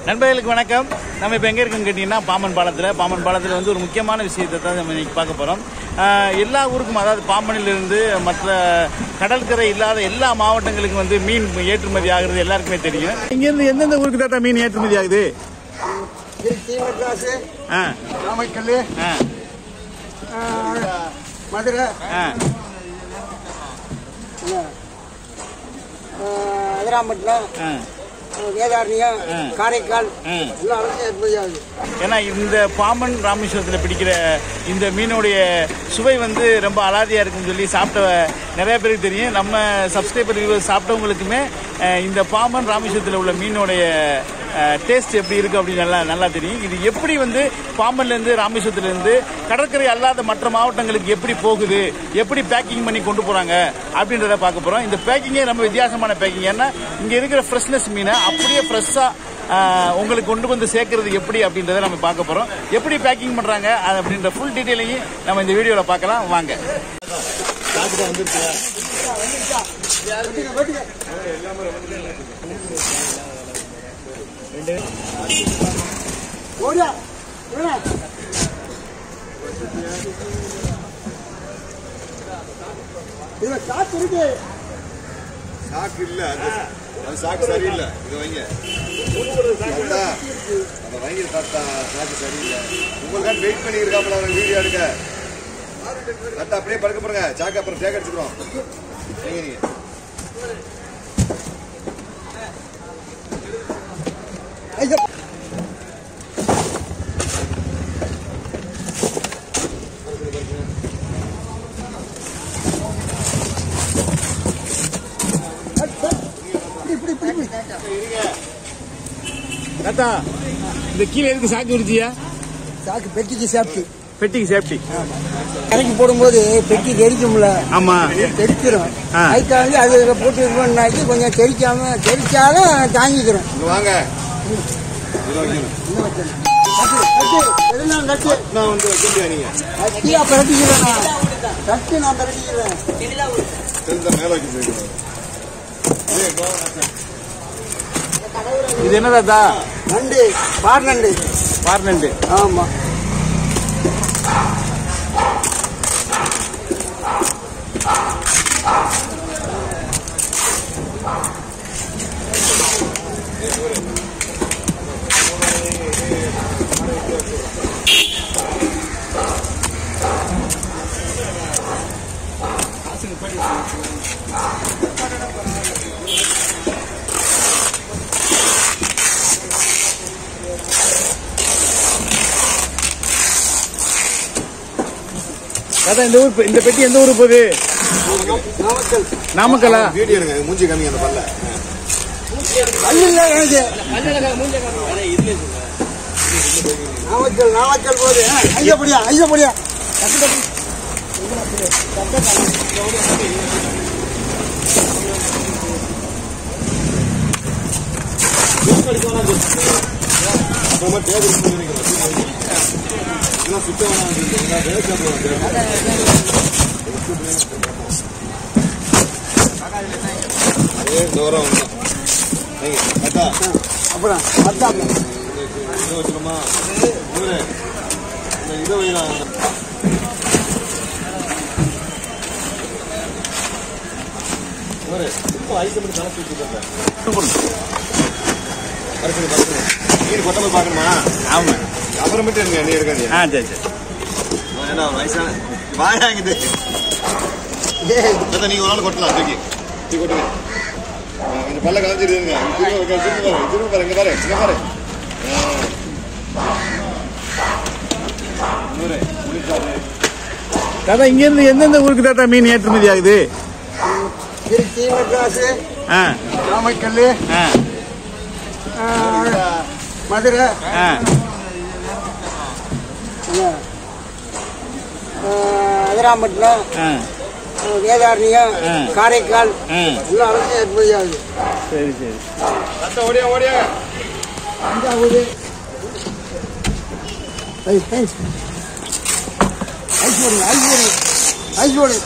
நண்பர்களுக்கு வணக்கம் நம்ம இப்போ எங்கே இருக்கோம்னு கேட்டிங்கன்னா பாம்பன் பாலத்தில் பாம்பன் பாலத்தில் வந்து ஒரு முக்கியமான விஷயத்தை தான் நம்ம இன்னைக்கு பார்க்க போகிறோம் எல்லா ஊருக்கும் அதாவது பாம்பனிலிருந்து மற்ற கடற்கரை இல்லாத எல்லா மாவட்டங்களுக்கும் வந்து மீன் ஏற்றுமதி ஆகுறது எல்லாருக்குமே தெரியும் இங்கேருந்து எந்தெந்த ஊருக்கு தாத்தா மீன் ஏற்றுமதி ஆகுது திருச்சி மெட்ராஸு ஆ நாமக்கல் ஆ மதுரை ஆ அதிராம்பட்டினம் ஆ வேதாரண்யம் ஆ. காரைக்கால் ம். எல்லா இடத்துலையும் ஏற்றுமதி ஆகுது ஏன்னா இந்த பாம்பன் ராமேஸ்வரத்தில் பிடிக்கிற இந்த மீனுடைய சுவை வந்து ரொம்ப அலாதியாக இருக்குன்னு சொல்லி சாப்பிட்ட நிறைய பேருக்கு தெரியும் நம்ம சப்ஸ்கிரைபர் வியூவர்ஸ் சாப்பிட்டவங்களுக்குமே அஹ், இந்த பாம்பன் ராமேஸ்வரத்தில் உள்ள மீனுடைய டேஸ்ட் எப்படி இருக்கு அப்படின்னு நல்லா நல்லா தெரியும் இது எப்படி வந்து பாம்பன்லேருந்து ராமேஸ்வரத்துலேருந்து கடற்கரை அல்லாத மற்ற மாவட்டங்களுக்கு எப்படி போகுது எப்படி பேக்கிங் பண்ணி கொண்டு போகிறாங்க அப்படின்றத பார்க்க போகிறோம் இந்த பேக்கிங்கே ரொம்ப வித்தியாசமான பேக்கிங் ஏன்னா இங்கே இருக்கிற ஃப்ரெஷ்னஸ் மீனை அப்படியே ஃப்ரெஷ்ஷாக ஆஹ் உங்களுக்கு கொண்டு வந்து சேர்க்கறது எப்படி அப்படின்றத நம்ம பார்க்க போறோம் எப்படி பேக்கிங் பண்றாங்க அது அப்படின்ற ஃபுல் டீட்டெயிலையும் நம்ம இந்த வீடியோல பார்க்கலாம் வாங்க ஓடியா ஓடியா. இதுல காத்து இருக்கு சாக்கு இல்ல அது அது சாக்கு சரியில்லை இது வைங்க தாத்தா, அந்த வைங்க தாத்தா சாக்கு சரியில்லை உங்களுக்காக வெயிட் பண்ணி இருக்காப்புல அவங்க வீடியோ எடுக்க தாத்தா அப்படியே படுக்க போறங்க சாக்கு அப்புறம் தேக்க அடிச்சுக்கிறோம் நீங்க நீங்க ஐயோ. இப்படி இப்படி இப்படி தாத்தா இந்த கீழே எதுக்கு சாக்கு விரிச்சியா சாக்கு பெட்டிக்கு சாப்பிட்டு பெட்டிக்கு சேஃப்டி இறக்கி போடும்போது பெட்டிக்கு எரிக்கும்ல ஆமா தெரிச்சிடும் ஆ. அதுக்காக வந்து அது இதுல போட்டு இது பண்ணாக்கி கொஞ்சம் தெரிக்காம தெரிச்சாலும் தாங்கிக்கிறோம் இங்க வாங்க இதுல வைக்கணும் இன்னும் வைக்கணும். கட்டு, கட்டு, எதுனா கட்டு. நான் வந்து வைக்க முடியாது நீங்க கட்டியா பிரட்டிக்கிறேன் நான். கட்டு நான் பிரட்டிக்கிறேன். தெரிஞ்ச மேல வைக்க முடியும் இது என்ன தாத்தா நண்டு பார் நண்டு பார்னண்டு ஆமா தாத்தா இந்த ஊர் இந்த பெட்டி எந்த ஊருக்கு போகுது நாமக்கல் நாமக்கலா வீடியோ எடுங்க மூஞ்சி காமிங்க அந்த பல்ல பல்லு இல்ல எனக்கு நாமக்கல் நாமக்கல் போகுது ஆ, ஐயப்படியா ஐயப்படியா டக்கு டக்கு. அப்புறமா டேபிள் இதெல்லாம் சுத்தம் வேணாம் வேஸ்ட் ஆகும் அதே தூரம் வந்தோம் நீங்க தாத்தா அப்புறம் பத்தாப்பு இதை வச்சுக்கோமா இவரு இந்த இதை வைக்கலாம் இவரு இப்போ ஐஸ் மட்டும் தலை தூக்கி பறக்குது பறக்குது மீன் கொட்டாம பார்க்கணுமா ஆமா அப்புறமேட்டு இருங்க நீ இருக்காது ஆ சரி சரி ஏன்னா வயசான வாயாங்குது ஏய் தாத்தா நீங்க ஒரு நாள் கொட்டலாம் தூக்கி தூக்கி கொட்டுங்க ஆ, கொஞ்சம் பல்ல கலந்துருங்க திரும்ப திரும்ப பாரு திரும்ப பாரு இங்க பாரு இங்க பாரு ஆ. இவரு, முடிச்சாரு. தாத்தா இங்கேருந்து எந்தெந்த ஊருக்கு தாத்தா மீன் ஏற்றுமதி ஆகுது திருச்சி மெட்ராஸு ஆ நாமக்கல் ஆ மதுரை ஆ அதிராம்பட்டினம் ஆ வேதாரண்யம் ஆ. காரைக்கால் ஆ எல்லா இடத்துலையும் ஏற்றுமதி ஆகுது சரி சரி தாத்தா ஓடியா ஓடியா தஞ்சாவூர் ஐஸ் ஐஸ் ஐஸ் போடுங்க ஐஸ் போடுங்க ஐஸ் போடுங்க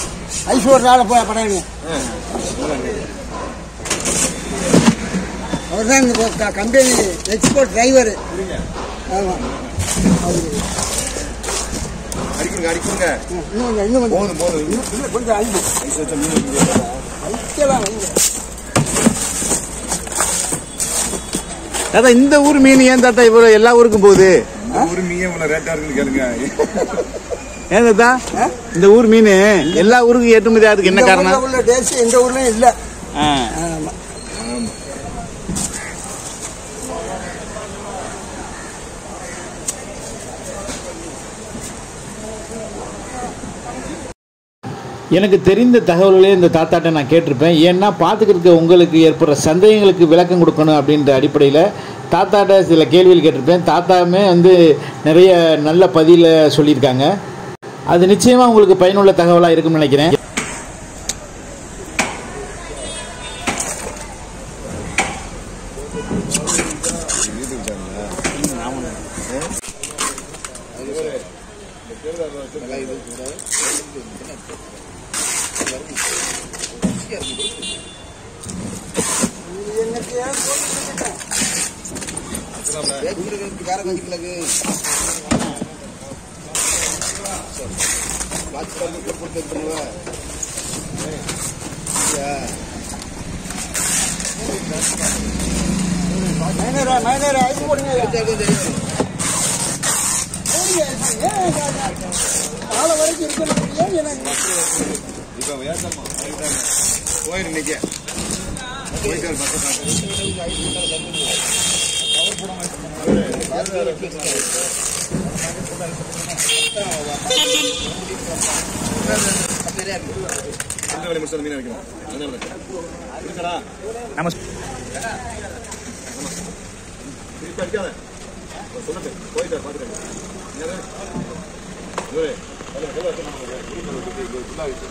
ஐஸ் போடுறால போய் படம் அவர் தான் இந்த கம்பெனி எக்ஸ்போர்ட் டிரைவர் புரியுங்க ஆமாம் அவரு அடிக்குங்க அடிக்குங்க இன்னும் கொஞ்சம் இன்னும் கொஞ்சம் போதும் போதும் இன்னும் இன்னும் கொஞ்சம் ஐந்து ஐஸ் வச்சா மீன் வைக்கிறீங்களா? வைக்கலாம் வைங்க தாத்தா இந்த ஊர் மீன் ஏன் தாத்தா இவ்வளவு எல்லா ஊருக்கும் போகுது இந்த ஊரு மீன் இவ்வளவு ரேட்டா இருக்குன்னு கேளுங்க ஏன் தாத்தா இந்த ஊர் மீன் எல்லா ஊருக்கும் ஏற்றுமதி ஆகுதுக்கு என்ன இந்த காரணம் ஊர்ல உள்ள டேஸ்ட் எந்த ஊர்லயும் இல்ல ஆ. ஆமா எனக்கு தெரிந்த தகவல்களே இந்த தாத்தாட்ட நான் கேட்டிருப்பேன் ஏன்னா பார்த்துக்கிட்டு உங்களுக்கு ஏற்படுற சந்தேகங்களுக்கு விளக்கம் கொடுக்கணும் அப்படின்ற அடிப்படையில் தாத்தாட்ட சில கேள்விகள் கேட்டிருப்பேன் தாத்தாவுமே வந்து நிறைய நல்ல பதில சொல்லியிருக்காங்க அது நிச்சயமாக உங்களுக்கு பயனுள்ள தகவலாக இருக்கும்னு நினைக்கிறேன் இது என்னத்தையா போட்டு மைனரா மைனரா ஐஸ் போடுங்க போடுங்க, ஏன் காலை வரைக்கும் இருக்கணும் ஏன் எனக்கு இப்ப ஏசம்மா போயிரு இன்னைக்கு போயிட்டு வரு, பக்கத்துல. எந்த வேலையை முடிச்சு அந்த மீனை வைக்கணும் அதனால தான். இருக்கடா நம்ம திருப்பி அடிக்காத சொல்லுங்க போயிட்டு வரு, பாத்துக்கங்க என்னது? இவரு, அதுல கீழே வச்சு நம்ம ஒரு குடிமை வச்சுட்டு இது ஃபுல்லா வச்சு.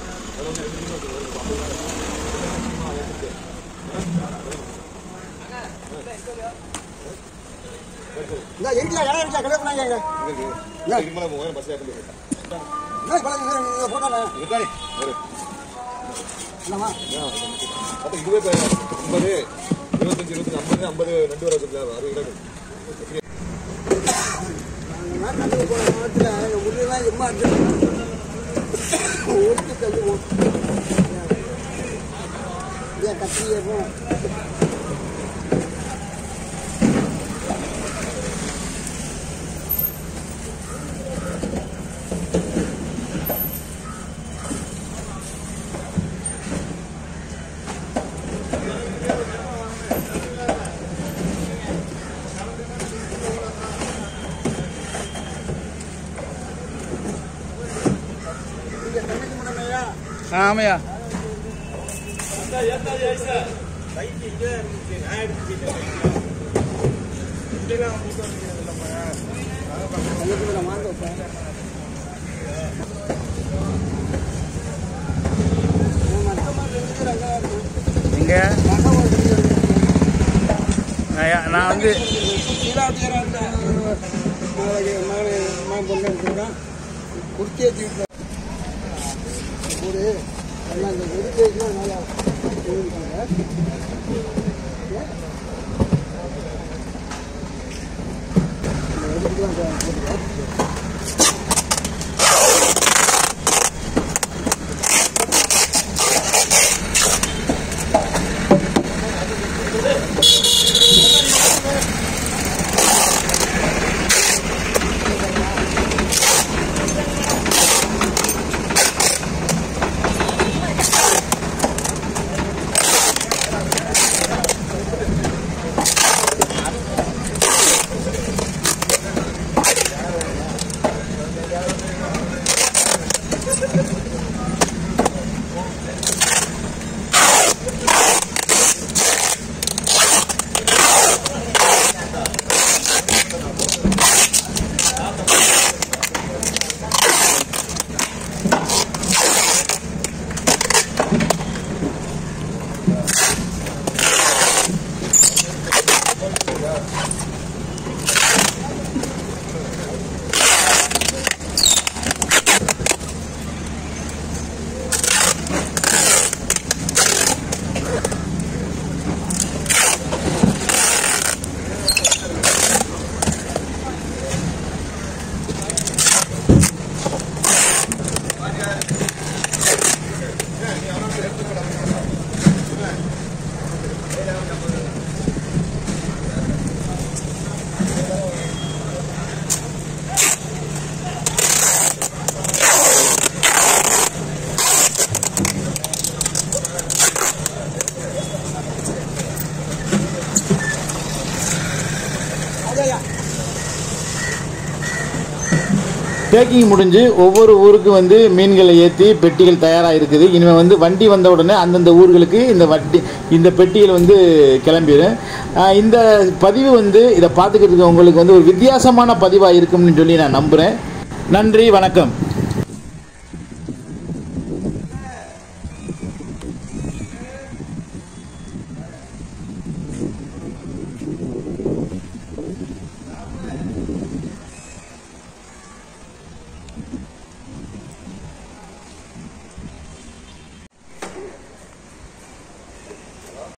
இந்த எங்கயா கடை இருக்கா கடை பண்ணாங்க இங்க இருக்கு. இதுக்கு மேல போங்க, பஸ்ல ஏத்த முடியாது. என்ன பழக்கம் இதை போட்டாங்க இருக்காடி, ஒரு. என்னம்மா அப்ப இதுவே இப்ப ஐம்பது, இருபத்தஞ்சு, இருபத்தஞ்சு, ஐம்பது, ஐம்பது, ரெண்டு வரை வச்சிருக்கா, அறுபது கிலோ இருக்கு. நாட்டாண்டு போன நேரத்தில் உள்ளெல்லாம் எம்மா இருக்கு ஒருத்தி தள்ளி ஓட்டு ஏன் கத்தியே போ இங்கே தண்ணிக்கு முன்னாடியா ஆமையா தண்ணிக்கு நான் வாங்க வைப்பேன் எங்க நான் வந்து குர்த்தியை தீட்டு ஒரு எல்லாம் இந்த வெறுப்பேஜ்லாம் நல்லா போயிருக்காங்க பேக்கிங் முடிஞ்சு ஒவ்வொரு ஊருக்கு வந்து மீன்களை ஏற்றி பெட்டிகள் தயாராக இருக்குது இனிமேல் வந்து வண்டி வந்த உடனே அந்தந்த ஊர்களுக்கு இந்த வண்டி இந்த பெட்டிகள் வந்து கிளம்பிடும் ஆஹ் இந்த பதிவு வந்து இதை பார்த்துக்கிறதுக்கு உங்களுக்கு வந்து ஒரு வித்தியாசமான பதிவாக இருக்கும்னு சொல்லி நான் நம்புகிறேன் நன்றி வணக்கம்